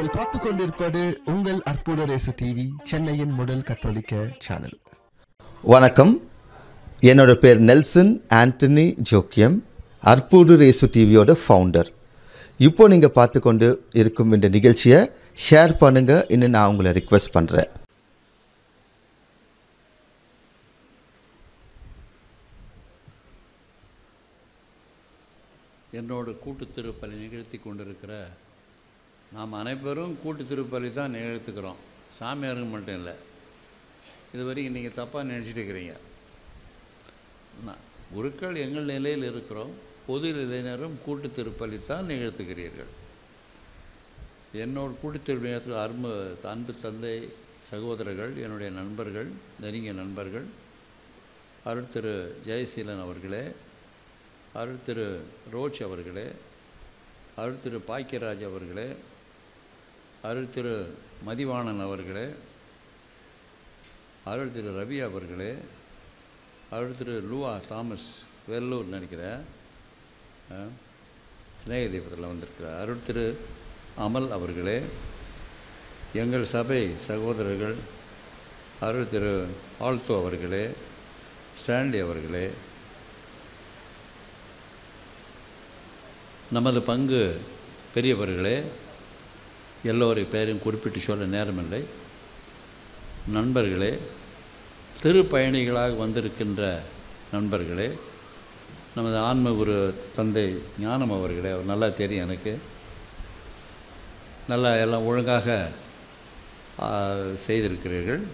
நீங்கள் பார்த்து கொண்டிருப்பது உங்கள் அற்புத ரேசு டிவி சென்னையின் முதல் கத்தோலிக்க சேனல் வணக்கம் என்னோட பேர் நெல்சன் ஆண்டனி ஜோக்கியம் அற்புடு ரேசு டிவியோட ஃபவுண்டர் இப்போ நீங்கள் பார்த்து கொண்டு இருக்கும் இந்த நிகழ்ச்சியை ஷேர் பண்ணுங்கள் இன்னும் நான் உங்களை ரிக்வெஸ்ட் பண்ணுறேன் என்னோடு கூட்டு திருப்பலி நிகழ்த்தி கொண்டிருக்கிற நாம் அனைவரும் கூட்டு திருப்பலி தான் நிகழ்த்துக்கிறோம் சாமியாருங்க மட்டும் இல்லை இது வரைக்கும் நீங்கள் தப்பாக நினச்சிட்டு இருக்கிறீங்க நான் குருக்கள் எங்கள் நிலையில் இருக்கிறோம் பொது நிலையினரும் கூட்டு திருப்பலி தான் நிகழ்த்துகிறீர்கள் என்னோட கூட்டு திருப்பலியத்தில் அன்பு அன்பு தந்தை சகோதரர்கள் என்னுடைய நண்பர்கள் நெருங்கிய நண்பர்கள் அருள் திரு ஜெயசீலன் அவர்களே அருள் திரு ரோச் அவர்களே அருள் திரு பாக்கியராஜ் அவர்களே அருள் திரு மதிவாணன் அவர்களே அருள் திரு ரவி அவர்களே அருள் திரு லூவா தாமஸ் வெள்ளூர் நினைக்கிறேன் சிநேகதீபத்தில் வந்திருக்கிறார் அருள் திரு அமல் அவர்களே எங்கள் சபை சகோதரர்கள் அருள் திரு ஆல்தோ அவர்களே ஸ்டான்லி அவர்களே நமது பங்கு பெரியவர்களே எல்லோரும் பேரையும் குறிப்பிட்டு சொல்ல நேரமில்லை நண்பர்களே திருப்பயணிகளாக வந்திருக்கின்ற நண்பர்களே நமது ஆன்ம குரு தந்தை ஞானம் அவர்களே அவர் நல்லா தெரியும் எனக்கு நல்லா எல்லாம் ஒழுங்காக ஆ, செய்திருக்கிறீர்கள்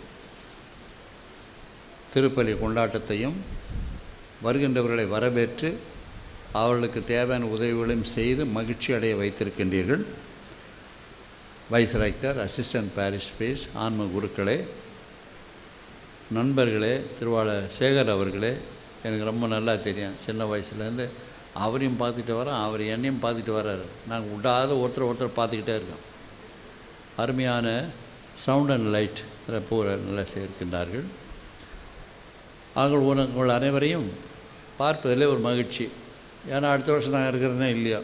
திருப்பலி கொண்டாட்டத்தையும் வருகின்றவர்களை வரவேற்று அவர்களுக்கு தேவையான உதவிகளையும் செய்து மகிழ்ச்சி அடைய வைத்திருக்கின்றீர்கள் வைஸ் ரெக்டர் அசிஸ்டன்ட் பாரிஸ் பேஸ் ஆன்ம குருக்களே நண்பர்களே திருவாளர் சேகர் அவர்களே எனக்கு ரொம்ப நல்லா தெரியும் சின்ன வயசுலேருந்து அவரையும் பார்த்துட்டு வரேன் அவர் என்னையும் பார்த்துட்டு வர்றாரு நாங்கள் விடாத ஒருத்தர் ஒருத்தர் பார்த்துக்கிட்டே இருக்கோம் அருமையான சவுண்ட் அண்ட் லைட் பூரா நல்லா சேர்க்கின்றார்கள் அவர்கள் உன- உங்கள் அனைவரையும் பார்ப்பதிலே ஒரு மகிழ்ச்சி ஏன்னா அடுத்த வருஷம் நான் இருக்கிறேனே இல்லையா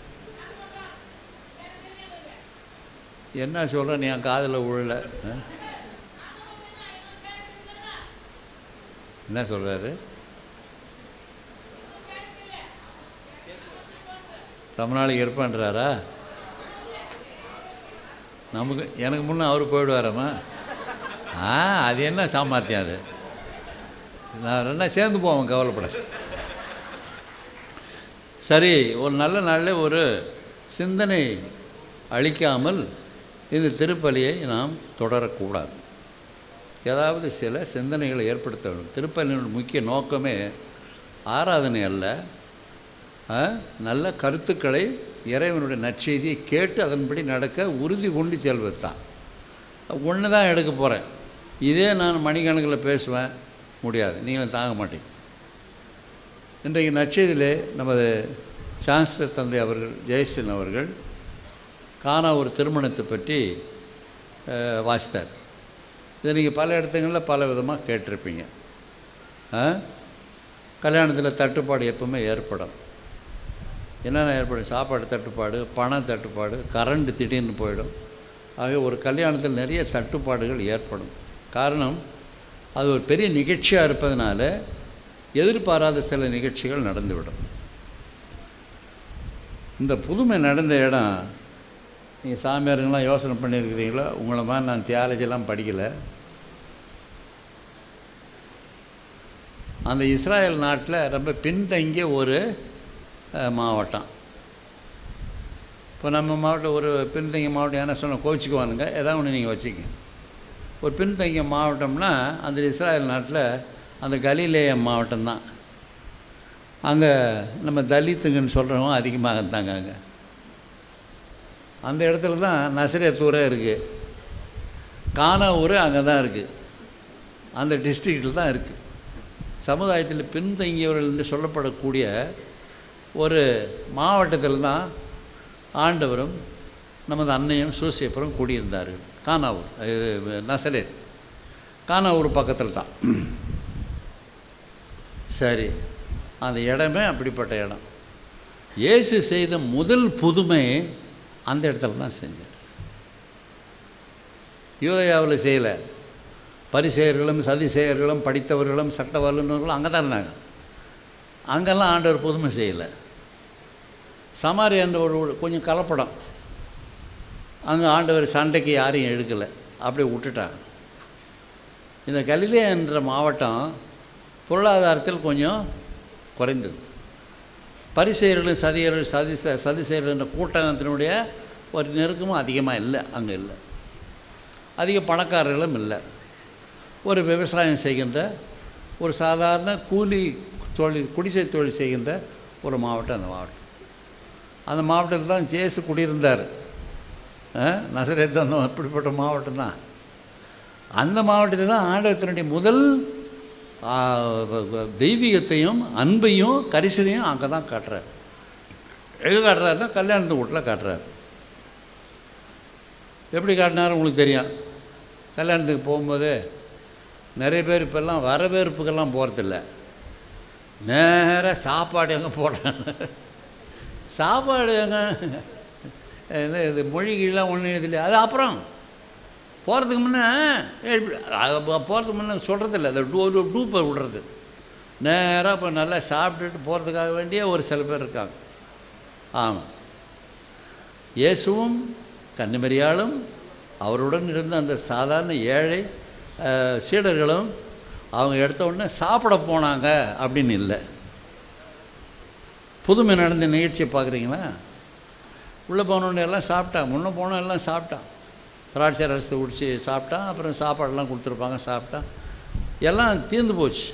என்ன சொல்கிறேன் நீ என் காதில் விழல ஆ? என்ன சொல்கிறாரு ரொம்ப நாளைக்கு இருப்பேன்றாரா நமக்கு எனக்கு முன்னே அவர் போயிடுவாராம்மா ஆ அது என்ன சாமர்த்தியம் அது நான் ரெண்டா சேர்ந்து போவேன் கவலைப்பட சரி ஒரு நல்ல நாளில் ஒரு சிந்தனை அளிக்காமல் இந்த திருப்பலியை நாம் தொடரக்கூடாது ஏதாவது சில சிந்தனைகளை ஏற்படுத்த வேண்டும் திருப்பலியோட முக்கிய நோக்கமே ஆராதனை அல்ல ஆ, நல்ல கருத்துக்களை இறைவனுடைய நற்செய்தியை கேட்டு அதன்படி நடக்க உறுதி கொண்டு செல்வது தான் ஒன்று தான் எடுக்க போகிறேன் இதே நான் மணிக்கணக்கில் பேசுவேன் முடியாது நீங்களும் தாங்க மாட்டீங்க இன்றைக்கு நற்செய்தியிலே நமது சான்ஸ்லர் தந்தை அவர்கள் ஜெயசீலன் அவர்கள் காணா ஒரு திருமணத்தை பற்றி அஹ், வாசித்தார் இதை நீங்கள் பல இடத்துங்களில் பல விதமாக கேட்டிருப்பீங்க ஆ? கல்யாணத்தில் தட்டுப்பாடு எப்பவுமே ஏற்படும் என்னென்ன ஏற்படும் சாப்பாடு தட்டுப்பாடு பண தட்டுப்பாடு கரண்ட் திடீர்னு போயிடும் ஆக ஒரு கல்யாணத்தில் நிறைய தட்டுப்பாடுகள் ஏற்படும் காரணம் அது ஒரு பெரிய நிகழ்ச்சியாக இருப்பதனால எதிர்பாராத சில நிகழ்ச்சிகள் நடந்துவிடும் இந்த புதுமை நடந்த இடம் நீங்கள் சாமியாருங்களாம் யோசனை பண்ணியிருக்கிறீங்களா உங்களை மாதிரி நான் தியாலஜிலாம் படிக்கலை அந்த இஸ்ராயல் நாட்டில் ரொம்ப பின்தங்கிய ஒரு அஹ், மாவட்டம் இப்போ நம்ம மாவட்டம் ஒரு பின்தங்கிய மாவட்டம் என்ன சொன்ன கோச்சிக்குவானுங்க ஏதாவது ஒன்று நீங்கள் வச்சுக்கங்க ஒரு பின்தங்கிய மாவட்டம்னா அந்த இஸ்ராயல் நாட்டில் அந்த கலிலேய மாவட்டம் தான் அங்கே நம்ம தலித்துங்கன்னு சொல்கிறவங்க அதிகமாக இருந்தாங்க அங்கே அந்த இடத்துல தான் நசரேத்தூரே இருக்குது கானா ஊர் அங்கே தான் இருக்குது அந்த டிஸ்ட்ரிக்டில் தான் இருக்குது சமுதாயத்தில் பின்தங்கியவர்கள் என்று சொல்லப்படக்கூடிய ஒரு மாவட்டத்தில் தான் ஆண்டவரும் நமது அன்னையும் சூசியப்பரும் குடியிருந்தார்கள் கானாவூர் இது நசரேத் கானாவூர் பக்கத்தில் தான் சரி அந்த இடமே அப்படிப்பட்ட இடம் இயேசு செய்த முதல் புதுமை அந்த இடத்துல தான் செஞ்சார் யூதயாவில் செய்யலை பரிசெயர்களும் சதிசெயர்களும் படித்தவர்களும் சட்ட வல்லுநர்களும் அங்கே தான் இருந்தாங்க அங்கெல்லாம் ஆண்டவர் புதுமை செய்யலை சமாரி என்ற ஒரு ஒரு கொஞ்சம் கலப்படம் அங்கே ஆண்டவர் சண்டைக்கு யாரையும் எடுக்கலை அப்படியே விட்டுட்டாங்க இந்த கலிலே என்ற மாவட்டம் பொருளாதாரத்தில் கொஞ்சம் குறைந்தது பரிசெயர்களும் சதியர்கள் சதி சதிசெயர்கள் என்ற கூட்டத்தினுடைய ஒரு நெருக்கமும் அதிகமாக இல்லை அங்கே இல்லை அதிக பணக்காரர்களும் இல்லை ஒரு விவசாயம் செய்கின்ற ஒரு சாதாரண கூலி தொழில் குடிசை தொழில் செய்கின்ற ஒரு மாவட்டம் அந்த மாவட்டம் அந்த மாவட்டத்தில் தான் ஜேசு குடியிருந்தார் நசரேத்து அந்த அப்படிப்பட்ட மாவட்டம் தான் அந்த மாவட்டத்தில் தான் ஆண்டவத்தினுடைய முதல் ஆ, வ- வ- தெய்வீகத்தையும் அன்பையும் கரிசனையும் அங்கே தான் காட்டுறார் எங்கே காட்டுறாருன்னா கல்யாணத்து வீட்டில் காட்டுறாரு எப்படி காட்டினாரு உங்களுக்கு தெரியும் கல்யாணத்துக்கு போகும்போது நிறைய பேர் இப்போல்லாம் வரவேற்புக்கெல்லாம் போகிறதில்ல நேராக சாப்பாடு எங்கே போடுறாங்க சாப்பாடு எங்கே இது இது மொழிகள்லாம் ஒன்றும் எழுதல அது அப்புறம் போகிறதுக்கு முன்னே போகிறதுக்கு முன்னே சொல்கிறதில்ல அந்த டூ ஒரு டூப்பை விடுறது நேராக இப்போ நல்லா சாப்பிட்டுட்டு போகிறதுக்காக வேண்டிய ஒரு சில பேர் இருக்காங்க ஆமாம் இயேசுவும் கன்னிமரியாளும் அவருடன் இருந்த அந்த சாதாரண ஏழை அஹ், சீடர்களும் அவங்க எடுத்த உடனே சாப்பிட போனாங்க அப்படின்னு இல்லை புதுமை நடந்த நிகழ்ச்சியை பார்க்குறீங்களா உள்ளே போனோடனே எல்லாம் சாப்பிட்டான் முன்னே போனோம் எல்லாம் சாப்பிட்டான் திராட்சை ரசத்தை குடிச்சு சாப்பிட்டான் அப்புறம் சாப்பாடெல்லாம் கொடுத்துருப்பாங்க சாப்பிட்டான் எல்லாம் தீர்ந்து போச்சு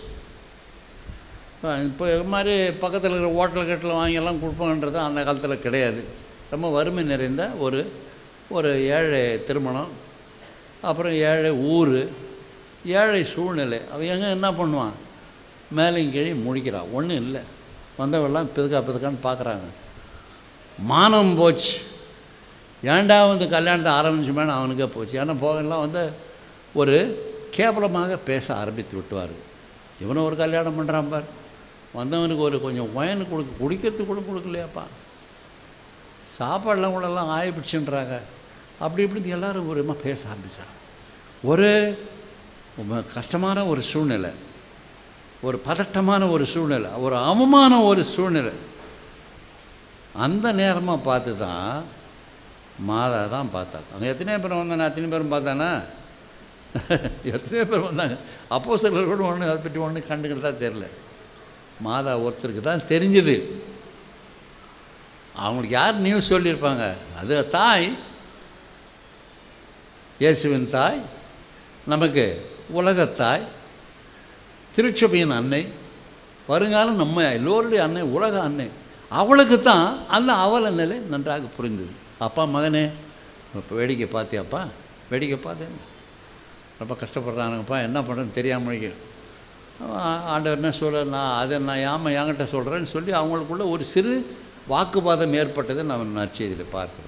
இப்போ இது மாதிரி பக்கத்தில் இருக்கிற ஹோட்டல் கட்டில் வாங்கி எல்லாம் கொடுப்பாங்கன்றது அந்த காலத்தில் கிடையாது ரொம்ப வறுமை நிறைந்த ஒரு ஒரு ஏழை திருமணம் அப்புறம் ஏழை ஊர் ஏழை சூழ்நிலை அவன் எங்கே என்ன பண்ணுவான் மேலையும் கீழே முழிக்கிறான் ஒன்றும் இல்லை வந்தவெல்லாம் பிதுக்கா பிதுக்கான்னு பார்க்குறாங்க மானம் போச்சு ஏன்டா வந்து கல்யாணத்தை ஆரம்பிச்சுமேனு அவனுக்கே போச்சு ஏன்னா போகலாம் வந்து ஒரு கேவலமாக பேச ஆரம்பித்து விட்டுவார் இவனை ஒரு கல்யாணம் பண்ணுறான் பார் வந்தவனுக்கு ஒரு கொஞ்சம் ஒயன் கொடுக்க குடிக்கிறதுக்கு கூட கொடுக்கலையாப்பா சாப்பாடெல்லாம் கூட எல்லாம் ஆயிப்பிடிச்சுன்றாங்க அப்படி இப்படி எல்லாரும் ஒரு விதமாக பேச ஆரம்பித்தாங்க ஒரு ரொம்ப கஷ்டமான ஒரு சூழ்நிலை ஒரு பதட்டமான ஒரு சூழ்நிலை ஒரு அவமான ஒரு சூழ்நிலை அந்த நேரமாக பார்த்து தான் மாதா தான் பார்த்தாங்க அங்கே எத்தனை பேர் வந்தாங்க அத்தனை பேரும் பார்த்தானா எத்தனையோ பேர் வந்தாங்க அப்போ சிலர் கூட ஒன்று அதை பற்றி ஒன்று கண்டுக்கிறதா தெரில மாதா ஒருத்தருக்கு தான் தெரிஞ்சுது அவங்களுக்கு யார் நியூஸ் சொல்லியிருப்பாங்க அது தாய் இயேசுவின் தாய் நமக்கு உலகத்தாய் திருச்சபையின் அன்னை வருங்காலம் நம்ம எல்லோருடைய அன்னை உலக அன்னை அவளுக்கு தான் அந்த அவல நிலை நன்றாக புரிந்தது அப்பா மகனே இப்போ வேடிக்கை பார்த்தியாப்பா வேடிக்கை பார்த்தேன் ரொம்ப கஷ்டப்படுறானுங்கப்பா என்ன பண்ணுறேன்னு தெரியாமல் ஆண்டவர் என்ன சொல்ற நான் அதை நான் ஏமா என்கிட்ட சொல்கிறேன்னு சொல்லி அவங்களுக்குள்ள ஒரு சிறு வாக்குவாதம் ஏற்பட்டதை நம்ம நற்செய்தியில் பார்க்குறோம்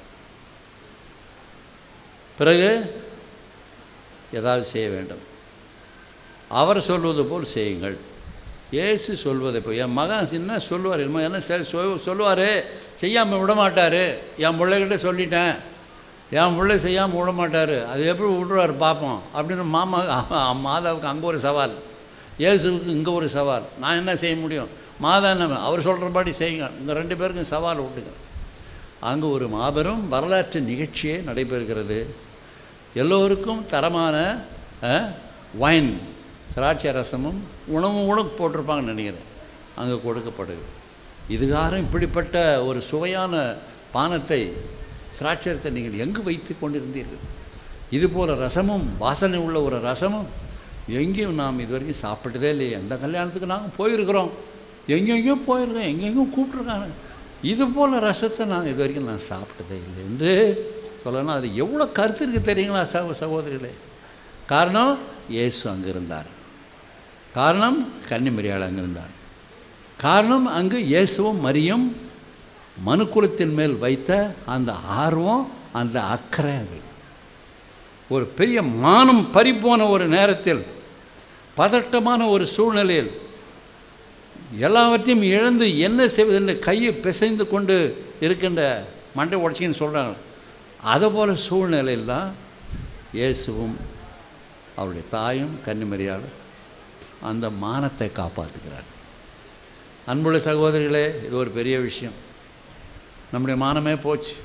பிறகு ஏதாவது செய்ய வேண்டும் அவர் சொல்வது போல் செய்யுங்கள் இயேசு சொல்வதை போய் என் மகன் சின்ன சொல்லுவார் என்னமோ என்ன சரி சொல் சொல்லுவார் செய்யாமல் விட மாட்டார் என் பிள்ளைகிட்ட சொல்லிட்டேன் என் பிள்ளை செய்யாமல் விட மாட்டார் அது எப்படி விட்ருவார் பார்ப்போம் அப்படின்னு மாமா மாதாவுக்கு அங்கே ஒரு சவால் இயேசுவுக்கு இங்கே ஒரு சவால் நான் என்ன செய்ய முடியும் மாதா என்ன அவர் சொல்கிறபடி செய்யுங்க இந்த ரெண்டு பேருக்கும் சவால் விட்டுங்க அங்கே ஒரு மாபெரும் வரலாற்று நிகழ்ச்சியே நடைபெறுகிறது எல்லோருக்கும் தரமான வைன் திராட்சை ரசமும் உணவும் கூட போட்டிருப்பாங்கன்னு நினைக்கிறேன் அங்கே கொடுக்கப்படுது இதுகாரம் இப்படிப்பட்ட ஒரு சுவையான பானத்தை திராட்சரத்தை நீங்கள் எங்கு வைத்து கொண்டிருந்தீர்கள் இது போல் ரசமும் வாசனை உள்ள ஒரு ரசமும் எங்கேயும் நாம் இது வரைக்கும் சாப்பிட்டதே இல்லையே எந்த கல்யாணத்துக்கு நாங்கள் போயிருக்கிறோம் எங்கெங்கேயோ போயிருக்கோம் எங்கெங்கேயும் கூப்பிட்ருக்காங்க இது போல் ரசத்தை நான் இது வரைக்கும் நான் சாப்பிட்டதே இல்லை என்று சொல்லணும் அதில் எவ்வளோ கருத்து இருக்குது தெரியுங்களா சகோ சகோதரிகளே காரணம் இயேசு அங்கே இருந்தார் காரணம் கன்னிமரியாள் அங்கே இருந்தார் காரணம் அங்கு இயேசுவும் மரியும் மனுக்குலத்தின் மேல் வைத்த அந்த ஆர்வம் அந்த அக்கறை அது ஒரு பெரிய மானம் பறிப்போன ஒரு நேரத்தில் பதட்டமான ஒரு சூழ்நிலையில் எல்லாவற்றையும் இழந்து என்ன செய்வதென்று கையை பிசைந்து கொண்டு இருக்கின்ற மண்டை உடச்சின்னு சொல்கிறாங்க அதை போல் சூழ்நிலையில் தான் இயேசுவும் அவருடைய தாயும் கன்னிமரியாலும் அந்த மானத்தை காப்பாற்றுகிறார் அன்புள்ள சகோதரிகளே இது ஒரு பெரிய விஷயம் நம்முடைய மானமே போச்சு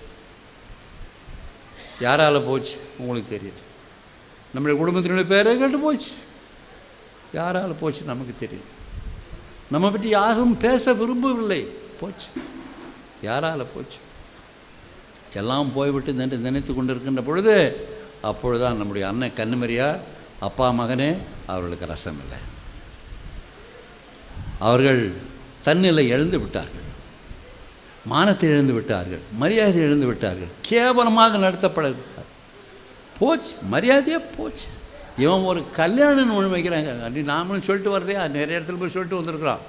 யாரால் போச்சு உங்களுக்கு தெரியும் நம்முடைய குடும்பத்தினுடைய பேரே கெட்டு போச்சு யாரால் போச்சு நமக்கு தெரியும் நம்ம பற்றி யாரும் பேச விரும்பவில்லை போச்சு யாரால் போச்சு எல்லாம் போய்விட்டு நின்று நினைத்து கொண்டிருக்கின்ற பொழுது அப்பொழுதுதான் நம்முடைய அண்ணன் கண்ணுமரியா அப்பா மகனே அவர்களுக்கு ரசம் இல்லை அவர்கள் தன்னிலை இழந்து விட்டார்கள் மானத்தை இழந்து விட்டார்கள் மரியாதை இழந்து விட்டார்கள் கேவலமாக நடத்தப்பட விட்டார் போச்சு மரியாதையே போச்சு இவன் ஒரு கல்யாணம் ஒன்று வைக்கிறாங்க அப்படி நாமளும் சொல்லிட்டு வரலையா நிறைய இடத்துல போய் சொல்லிட்டு வந்திருக்கிறோம்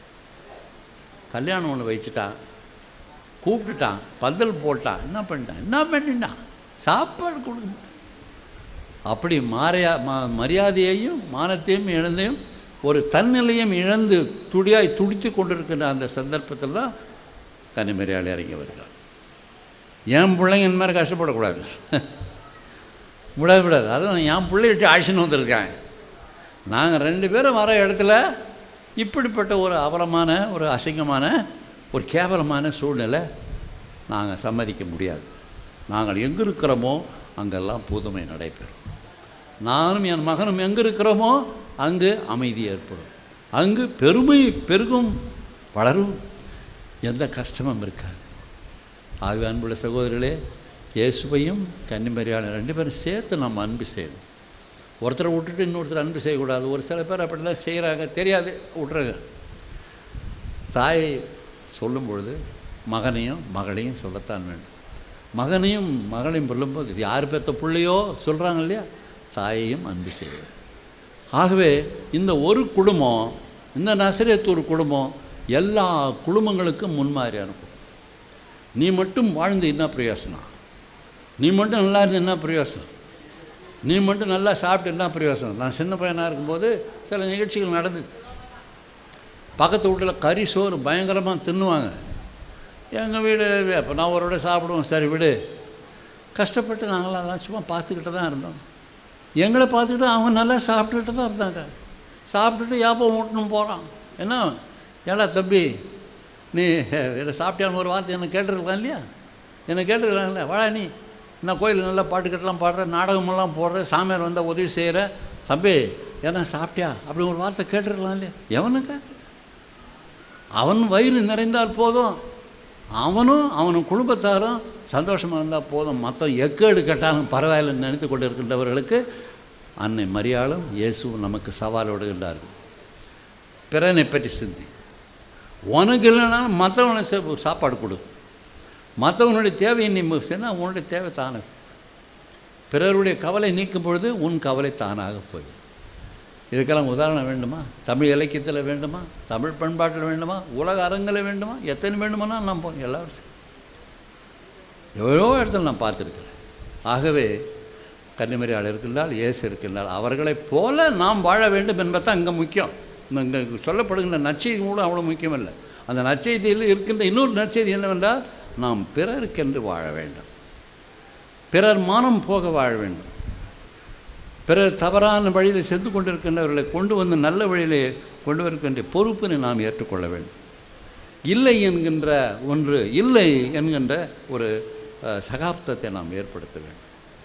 கல்யாணம் ஒன்று வச்சுட்டான் கூப்பிட்டுட்டான் பந்தல் போட்டான் என்ன பண்ணிட்டான் என்ன பண்ணிட்டான் சாப்பாடு கொடுக்க அப்படி மாறையா மா மரியாதையையும் மானத்தையும் இழந்தையும் ஒரு தன்னிலையும் இழந்து துடியாய் துடித்து கொண்டிருக்கின்ற அந்த சந்தர்ப்பத்தில் தான் கன்னிமரியாதை இறங்கி வருகிறார் என் பிள்ளைங்க இந்த மாதிரி கஷ்டப்படக்கூடாது விடாது விடாது அதுவும் என் பிள்ளைகிட்ட அழைச்சின்னு வந்திருக்கேன் நாங்கள் ரெண்டு பேரும் வர இடத்துல இப்படிப்பட்ட ஒரு அவலமான ஒரு அசிங்கமான ஒரு கேவலமான சூழ்நிலை நாங்கள் சம்மதிக்க முடியாது நாங்கள் எங்கே இருக்கிறோமோ அங்கெல்லாம் புதுமை நடைபெறும் நானும் என் மகனும் எங்கே இருக்கிறோமோ அங்கு அமைதி ஏற்படும் அங்கு பெருமை பெருகும் வளரும் எந்த கஷ்டமும் இருக்காது ஆகவே அன்புள்ள சகோதரர்களே இயேசுவையும் கன்னிமரியான ரெண்டு பேரும் சேர்த்து நம்ம அன்பு செய்யணும் ஒருத்தரை விட்டுட்டு இன்னொருத்தர் அன்பு செய்யக்கூடாது ஒரு சில பேர் அப்படி தான் செய்கிறாங்க தெரியாது விட்றாங்க தாய் சொல்லும் பொழுது மகனையும் மகளையும் சொல்லத்தான் வேண்டும் மகனையும் மகளையும் சொல்லும்போது இது யார் பெற்ற பிள்ளையோ சொல்கிறாங்க இல்லையா தாயையும் அன்பு செய்வது ஆகவே இந்த ஒரு குடும்பம் இந்த நசரேத்தூர் குடும்பம் எல்லா குடும்பங்களுக்கும் முன்மாதிரியான குடும்பம் நீ மட்டும் வாழ்ந்து என்ன பிரயோசனம் நீ மட்டும் நல்லா இருந்து என்ன பிரயோசனம் நீ மட்டும் நல்லா சாப்பிட்டு என்ன பிரயோசனம் நான் சின்ன பையனாக இருக்கும்போது சில நிகழ்ச்சிகள் நடந்தது பக்கத்து வீட்டில் கறி சோறு பயங்கரமாக தின்னுவாங்க எங்கள் வீடு அப்போ நான் ஒரு விட சாப்பிடுவோம் சரி விடு கஷ்டப்பட்டு நாங்களாம் சும்மா பார்த்துக்கிட்டு தான் இருந்தோம் எங்களை பார்த்துக்கிட்டு அவங்க நல்லா சாப்பிட்டுக்கிட்டு தான் இருந்தாங்க சாப்பிட்டுட்டு யாப்பம் ஊட்டணும் போகிறான் என்ன ஏடா தம்பி நீ இதை சாப்பிட்டியான்னு ஒரு வார்த்தை என்ன கேட்டிருக்கலாம் இல்லையா என்னை கேட்டிருக்கலாம் இல்லையா வாடா நீ நான் கோயில் நல்லா பாட்டுக்கட்டெல்லாம் பாடுற நாடகமெல்லாம் போடுற சாமியார் வந்தால் உதவி செய்கிற தம்பி ஏன்னா சாப்பிட்டியா அப்படி ஒரு வார்த்தை கேட்டிருக்கலாம் இல்லையா எவனுக்கு அவன் வயிறு நிறைந்தால் போதும் அவனும் அவனும் குடும்பத்தாரும் சந்தோஷமாக இருந்தால் போதும் மற்ற எக்கேடு கட்டாலும் பரவாயில்லைன்னு நினைத்து கொண்டு இருக்கின்றவர்களுக்கு அன்னை மரியாளும் இயேசுவும் நமக்கு சவால் விடுகின்றார்கள் பிறனை பற்றி சிந்தி உனக்கு இல்லைனாலும் மற்றவனை சாப்பாடு கொடு மற்றவனுடைய தேவையை நீ சொன்னால் உன்னுடைய தேவை தானே பிறருடைய கவலை நீக்கும் பொழுது உன் கவலை தானாக போய் இதுக்கெல்லாம் உதாரணம் வேண்டுமா தமிழ் இலக்கியத்தில் வேண்டுமா தமிழ் பண்பாட்டில் வேண்டுமா உலக அரங்கில் வேண்டுமா எத்தனை வேண்டுமானா நான் போ எல்லாரும் சரி. எவ்வளோ இடத்துல நான் பார்த்துருக்கிறேன் ஆகவே கன்னிமரியாள் இருக்கின்றால் இயேசு இருக்கின்றால் அவர்களைப் போல நாம் வாழ வேண்டும் என்பது தான் இங்கே முக்கியம் இங்கே சொல்லப்படுகின்ற நற்செய்தி கூட அவ்வளோ முக்கியம் இல்லை அந்த நற்செய்தியில் இருக்கின்ற இன்னொரு நற்செய்தி என்னவென்றால் நாம் பிறருக்கென்று வாழ வேண்டும் பிறர் மானம் போக வாழ வேண்டும் பிறர் தவறான வழியில் சென்று கொண்டிருக்கின்றவர்களை கொண்டு வந்து நல்ல வழியிலே கொண்டு வருகின்ற பொறுப்பினை நாம் ஏற்றுக்கொள்ள வேண்டும் இல்லை என்கின்ற ஒன்று இல்லை என்கின்ற ஒரு அஹ், சகாப்தத்தை நாம் ஏற்படுத்த வேண்டும்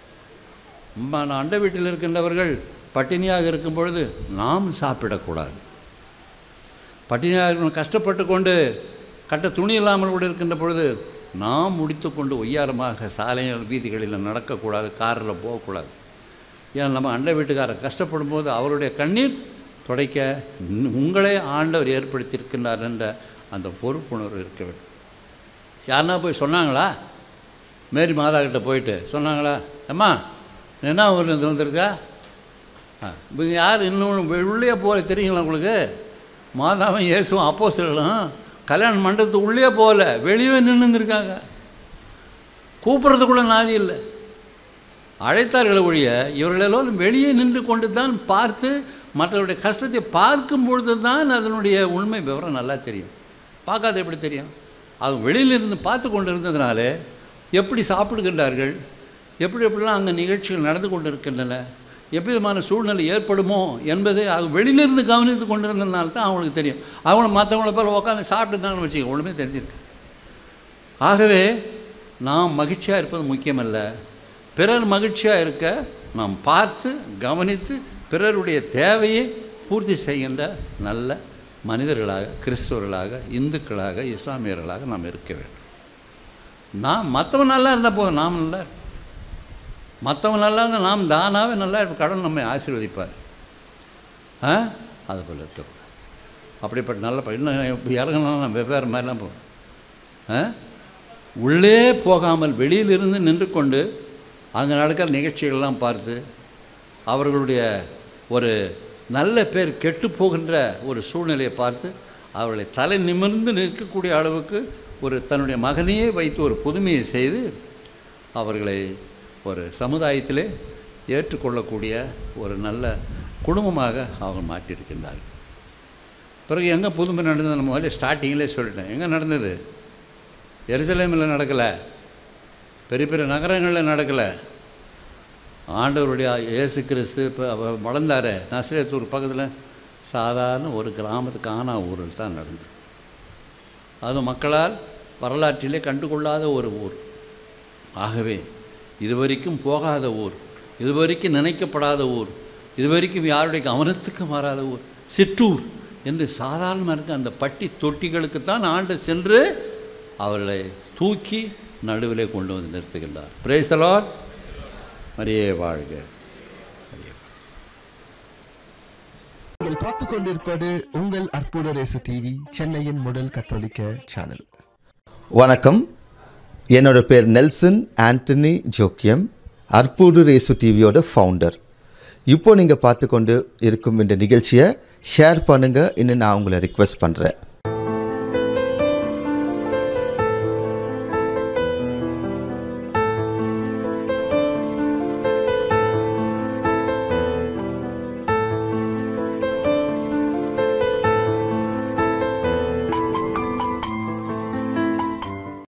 நம்ம நான் அண்டை வீட்டில் இருக்கின்றவர்கள் பட்டினியாக இருக்கும் பொழுது நாம் சாப்பிடக்கூடாது பட்டினியாக இருக்கணும் கஷ்டப்பட்டு கொண்டு கட்ட துணி இல்லாமல் கூட இருக்கின்ற பொழுது நாம் முடித்து கொண்டு ஒய்யாரமாக சாலைகள் வீதிகளில் நடக்கக்கூடாது காரில் போகக்கூடாது ஏன்னா நம்ம அண்டை வீட்டுக்காரர் கஷ்டப்படும் போது அவருடைய கண்ணீர் துடைக்க உன்- உங்களே ஆண்டவர் ஏற்படுத்தியிருக்கின்றார் என்ற அந்த பொறுப்புணர்வு இருக்க வேண்டும் யாருன்னா போய் சொன்னாங்களா மேரி மாதா கிட்ட போயிட்டு சொன்னாங்களா அம்மா நீ என்ன ஊர்லேருந்து வந்திருக்கா ஆ இப்போ யார் இன்னும் உள்ளே போகல தெரியுங்களா உங்களுக்கு மாதாவும் இயேசுவும் அப்போ கல்யாண மண்டபத்துக்கு உள்ளே போகல வெளியே நின்றுருக்காங்க கூப்பிட்றது கூட நாதி இல்லை அழைத்தார்கள் ஒழிய இவர்களெல்லாம் வெளியே நின்று கொண்டு தான் பார்த்து மற்றவருடைய கஷ்டத்தை பார்க்கும் பொழுது தான் அதனுடைய உண்மை விவரம் நல்லா தெரியும் பார்க்காத எப்படி தெரியும் அது வெளியிலிருந்து பார்த்து கொண்டு இருந்ததுனால எப்படி சாப்பிடுகின்றார்கள் எப்படி எப்படிலாம் அங்கே நிகழ்ச்சிகள் நடந்து கொண்டு இருக்கின்றன எப்படி விதமான சூழ்நிலை ஏற்படுமோ என்பதை அது வெளியிலிருந்து கவனித்து கொண்டிருந்ததுனால தான் அவங்களுக்கு தெரியும் அவங்கள மற்றவங்கள போல உட்காந்து சாப்பிட்டு தான் வச்சுக்க ஒன்றுமே தெரிஞ்சிருக்கு ஆகவே நாம் மகிழ்ச்சியாக இருப்பது முக்கியமல்ல பிறர் மகிழ்ச்சியாக இருக்க நாம் பார்த்து கவனித்து பிறருடைய தேவையை பூர்த்தி செய்கின்ற நல்ல மனிதர்களாக கிறிஸ்தவர்களாக இந்துக்களாக இஸ்லாமியர்களாக நாம் இருக்க வேண்டும் நான் மற்றவன் நல்லா இருந்தால் போதும் நாம் நல்லா இருப்போம். மற்றவன் நல்லா இருந்தால் நாம் தானாகவே நல்லா இருப்போம் கடவுள் நம்மை ஆசீர்வதிப்பார் ஆ அது போல் இருக்கக்கூடாது அப்படிப்பட்ட நல்ல ப- இன்னும் இறங்கலாம் நான் வெவ்வேறு மாதிரிலாம் போவேன் ஆ உள்ளே போகாமல் வெளியிலிருந்து நின்று கொண்டு அங்கே நடக்கிற நிகழ்ச்சிகள்லாம் பார்த்து அவர்களுடைய ஒரு நல்ல பேர் கெட்டு போகின்ற ஒரு சூழ்நிலையை பார்த்து அவர்களை தலை நிமிர்ந்து நிற்கக்கூடிய அளவுக்கு ஒரு தன்னுடைய மகனையே வைத்து ஒரு புதுமையை செய்து அவர்களை ஒரு சமுதாயத்திலே ஏற்றுக்கொள்ளக்கூடிய ஒரு நல்ல குடும்பமாக அவங்க மாற்றியிருக்கின்றார்கள் பிறகு எங்கே புதுமை நடந்தது நம்ம முதல்ல ஸ்டார்டிங்கிலே சொல்லிட்டேன் எங்கே நடந்தது எருசலேமில் நடக்கலை பெரிய பெரிய நகரங்களில் நடக்கலை ஆண்டவருடைய இயேசு கிறிஸ்து இப்போ அவர் வளர்ந்தார் நசரேத்தூர் பக்கத்தில் சாதாரண ஒரு கிராமத்து காணா ஊரில் தான் நடந்தது அது மக்களால் வரலாற்றிலே கண்டுகொள்ளாத ஒரு ஊர் ஆகவே இதுவரைக்கும் போகாத ஊர் இதுவரைக்கும் நினைக்கப்படாத ஊர் இதுவரைக்கும் யாருடைய கவனத்துக்கு மாறாத ஊர் சிற்றூர் என்று சாதாரணமாக இருக்க அந்த பட்டி தொட்டிகளுக்கு தான் ஆண்டு சென்று அவர்களை தூக்கி நடுவிலே கொண்டு வந்து நிறுத்துகின்றார் பிரேசலார் மரியே வாழ்க நீங்கள் பார்த்துக் கொண்டிருப்பது உங்கள் அற்புத ரேசு டிவி சென்னையின் முதல் கத்தோலிக்க சேனல் வணக்கம் என்னோட பேர் நெல்சன் ஆண்டனி ஜோக்கியம் அற்புடு ரேசு டிவியோட ஃபவுண்டர் இப்போ நீங்கள் பார்த்து கொண்டு இருக்கும் இந்த நிகழ்ச்சியை ஷேர் பண்ணுங்கள் இன்னும் நான் உங்களை ரிக்வெஸ்ட் பண்ணுறேன்